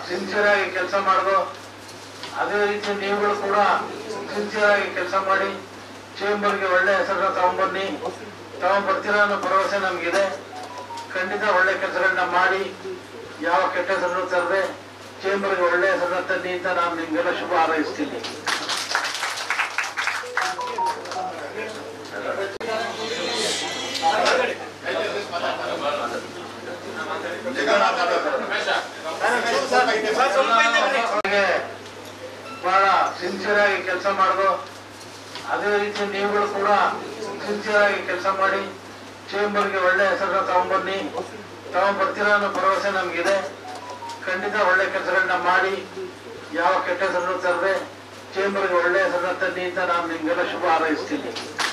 sincere ಆಗಿ ಕೆಲಸ ಮಾಡೋದು ಅದೇ ರೀತಿ ನೀವುಗಳು ಕೂಡ ಸಿನ್ಸಿಯರ್ ಆಗಿ ಕೆಲಸ ಮಾಡಿ ಚೇಂಬರ್ಗೆ ಒಳ್ಳೆ ಹೆಸರನ್ನ ತಗೊಂಡ್ಬನ್ನಿ ತಗೊಂಡ್ಬರ್ತೀರಾ ಅನ್ನೋ ಭರವಸೆ ನಮಗಿದೆ ಖಂಡಿತ ಒಳ್ಳೆ ಕೆಲಸಗಳನ್ನ ಮಾಡಿ ಯಾವ ಕೆಟ್ಟ ಹೆಸರನ್ನು ತರದೆ ಚೇಂಬರ್ಗೆ ಒಳ್ಳೆ ಹೆಸರನ್ನ ತನ್ನಿ ಅಂತ ನಾನು ನಿಮ್ಗೆಲ್ಲ ಶುಭ ಹಾರೈಸ್ತೀನಿ ಅವ್ರಿಗೆ ಬಹಳ ಸಿನ್ಸಿಯರ್ ಆಗಿ ಕೆಲಸ ಮಾಡೋದು ಅದೇ ರೀತಿ ನೀವುಗಳು ಕೂಡ ಸಿನ್ಸಿಯರ್ ಆಗಿ ಕೆಲಸ ಮಾಡಿ ಚೇಂಬರ್ಗೆ ಒಳ್ಳೆ ಹೆಸರನ್ನ ತಗೊಂಡ್ಬನ್ನಿ ತಗೊಂಡ್ಬರ್ತೀರಾ ಅನ್ನೋ ಭರವಸೆ ನಮಗಿದೆ ಖಂಡಿತ ಒಳ್ಳೆ ಕೆಲಸಗಳನ್ನ ಮಾಡಿ ಯಾವ ಕೆಟ್ಟ ಹೆಸರನ್ನು ತರದೆ ಚೇಂಬರ್ಗೆ ಒಳ್ಳೆ ಹೆಸರನ್ನ ತನ್ನಿ ಅಂತ ನಾನು ನಿಮ್ಗೆಲ್ಲ ಶುಭ ಹಾರೈಸ್ತೀನಿ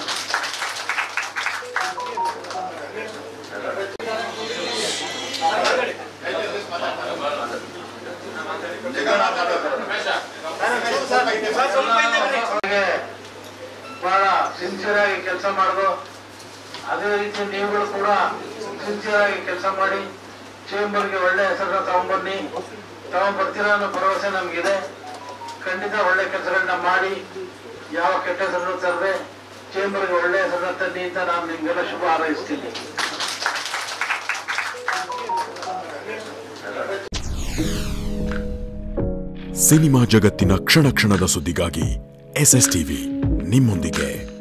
ಅವ್ರಿಗೆ ಬಹಳ ಸಿನ್ಸಿಯರ್ ಆಗಿ ಕೆಲಸ ಮಾಡೋದು ಅದೇ ರೀತಿ ನೀವುಗಳು ಕೂಡ ಸಿನ್ಸಿಯರ್ ಆಗಿ ಕೆಲಸ ಮಾಡಿ ಚೇಂಬರ್ಗೆ ಒಳ್ಳೆ ಹೆಸರನ್ನ ತಗೊಂಡ್ಬನ್ನಿ ತಗೊಂಡ್ಬರ್ತೀರಾ ಅನ್ನೋ ಭರವಸೆ ನಮಗಿದೆ ಖಂಡಿತ ಒಳ್ಳೆ ಕೆಲಸಗಳನ್ನ ಮಾಡಿ ಯಾವ ಕೆಟ್ಟ ಹೆಸರನ್ನು ತರದೆ ಚೇಂಬರ್ಗೆ ಒಳ್ಳೆ ಹೆಸರನ್ನ ತನ್ನಿ ಅಂತ ನಾನು ನಿಮ್ಗೆಲ್ಲ ಶುಭ ಹಾರೈಸ್ತೀನಿ ಸಿನಿಮಾ ಜಗತ್ತಿನ ಕ್ಷಣ ಕ್ಷಣದ ಸುದ್ದಿಗಾಗಿ ಎಸ್ ಎಸ್ ಟಿವಿ ನಿಮ್ಮೊಂದಿಗೆ